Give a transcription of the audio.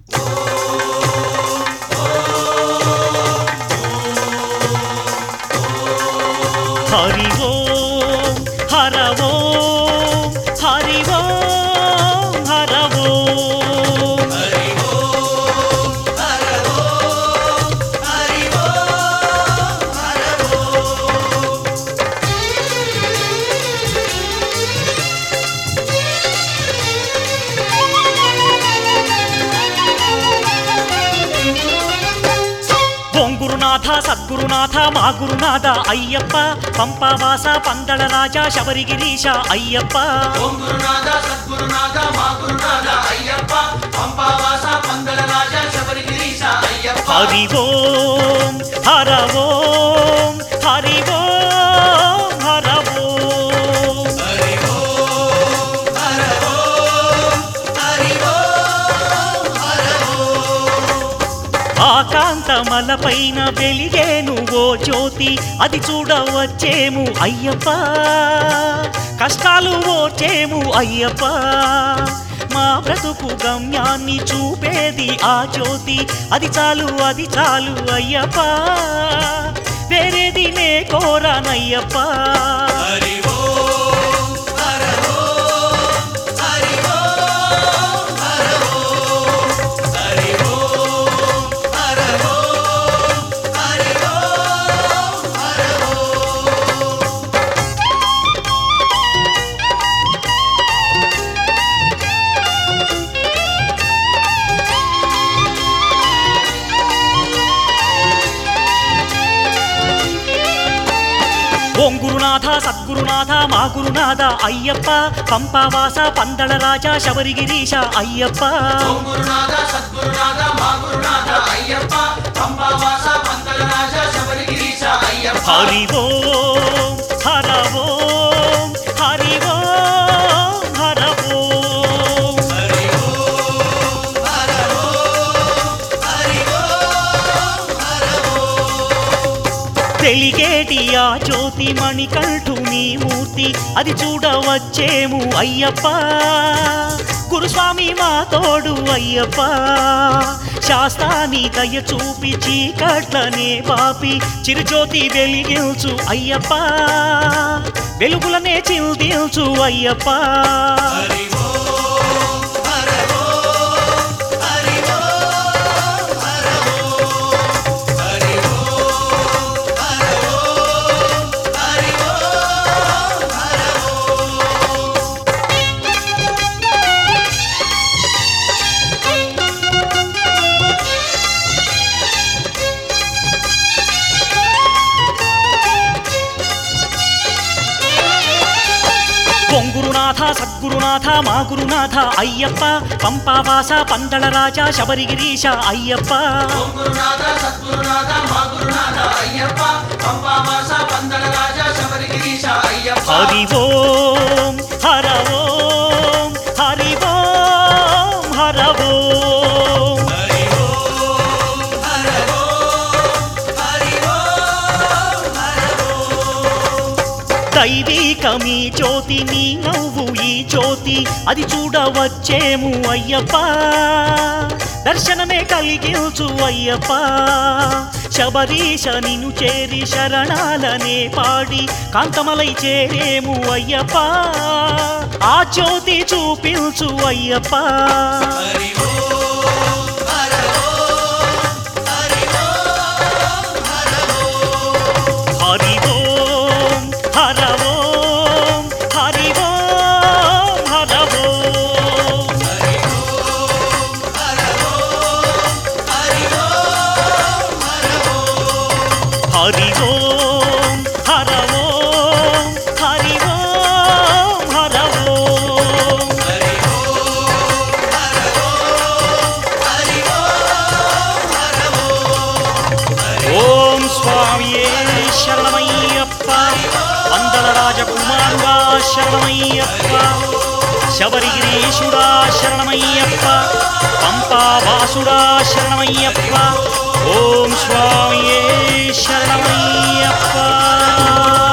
హరి ఓం హర ఓం హరి ఓం హర ఓం ఓం గురునాథ సద్గురునాథ మా గురునాథ అయ్యప్ప పంపావాస పందళ రాజా శబరిగిరీశ అయ్యప్ప ఓం గురునాథ సద్గురునాథ మా గురునాథ అయ్యప్ప పంపావాస పందల రాజా శబరిగిరీశ అయ్యప్ప హరి ఓం హర ఓం హరి ఓం హర ఓం హరి ఓం హర ఓం హరి ఓం హర ఆకాంతమల పైన వెలిగేను ఓ జ్యోతి అది చూడవచ్చేము అయ్యప్ప కష్టాలు ఓచేము అయ్యప్ప మా బ్రతుకు గమ్యాన్ని చూపేది ఆ జ్యోతి అది చాలు అది చాలు అయ్యప్ప వేరేది నే కోరానయ్యప్ప హరి ఓం హర ఓం హరి ఓం హర ఓం హరి ఓం హర ఓం హరి ఓం హర ఓం ఓం గురునాథ సద్గురునాథ మా గురునాథ అయ్యప్ప పంపావాస పందళ రాజా శబరిగిరీశ అయ్యప్ప ఓం గురునాథ సద్గురునాథ మా గురునాథ అయ్యప్ప పంపావాస పంతల రాజ శబరిగిరీశ అయ్యప్ప హరి ఓం హర ఓం హరి ఓం హర ఓం హరి ఓం హర ఓం హరి ఓం హర తెలిగేటి ఆ జ్యోతి మణికంఠుని మూర్తి అది చూడవచ్చేము అయ్యప్ప గురుస్వామి మా తోడు అయ్యప్ప శాస్త్రాన్ని దయ చూపి చీకట్లనే పాపి చిరుజ్యోతి వెలిగించు అయ్యప్ప వెలుగులనే చిల్దిల్చు అయ్యప్ప హరి ఓం హర ఓం హరి ఓం హర ఓం హరి ఓం హర ఓం హరి ఓం హర ఓం ఓం గురునాథ సద్గురునాథ మా గురునాథ అయ్యప్ప పంపావాస పందళ రాజా శబరిగిరీశ అయ్యప్ప ఓం గురునాథ సద్గురునాథ మా గురునాథ అయ్యప్ప పంపావాస పందల రాజా శబరిగిరీశ అయ్యప్ప హరి ఓం హర ఓం హరి ఓం హర ఓం హరి ఓం హర ఓం హరి ఓం హర ఓం దైవీకమీ జ్యోతి నీ నవ్వు ఈ జ్యోతి అది చూడవచ్చేము అయ్యప్ప దర్శనమే కలిగించు అయ్యప్ప శబరీశ నిన్ను చేరి శరణాలనే పాడి కాంతమలై చేరేము అయ్యప్ప ఆ జ్యోతి చూపించు అయ్యప్ప హరి ఓం హర ఓం హరి ఓం హర ఓం హరి ఓం హర ఓం హరి ఓం హర ఓం హరి ఓం హర ఓం హరి ఓం హర ఓం హరి ఓం హర ఓం హరి ఓం హర ఓం హరి ఓం హర ఓం హరి ఓం హర ఓం ఓం స్వామియే శరణమయ్యప్ప వందల రాజకుమారుడా శరణమయ్యప్ప శబరిగిరీశుడా శరణమయ్యప్ప పంపావాసుడా శరణమయ్యప్ప ఓం స్వామియే శరణమయ్యప్ప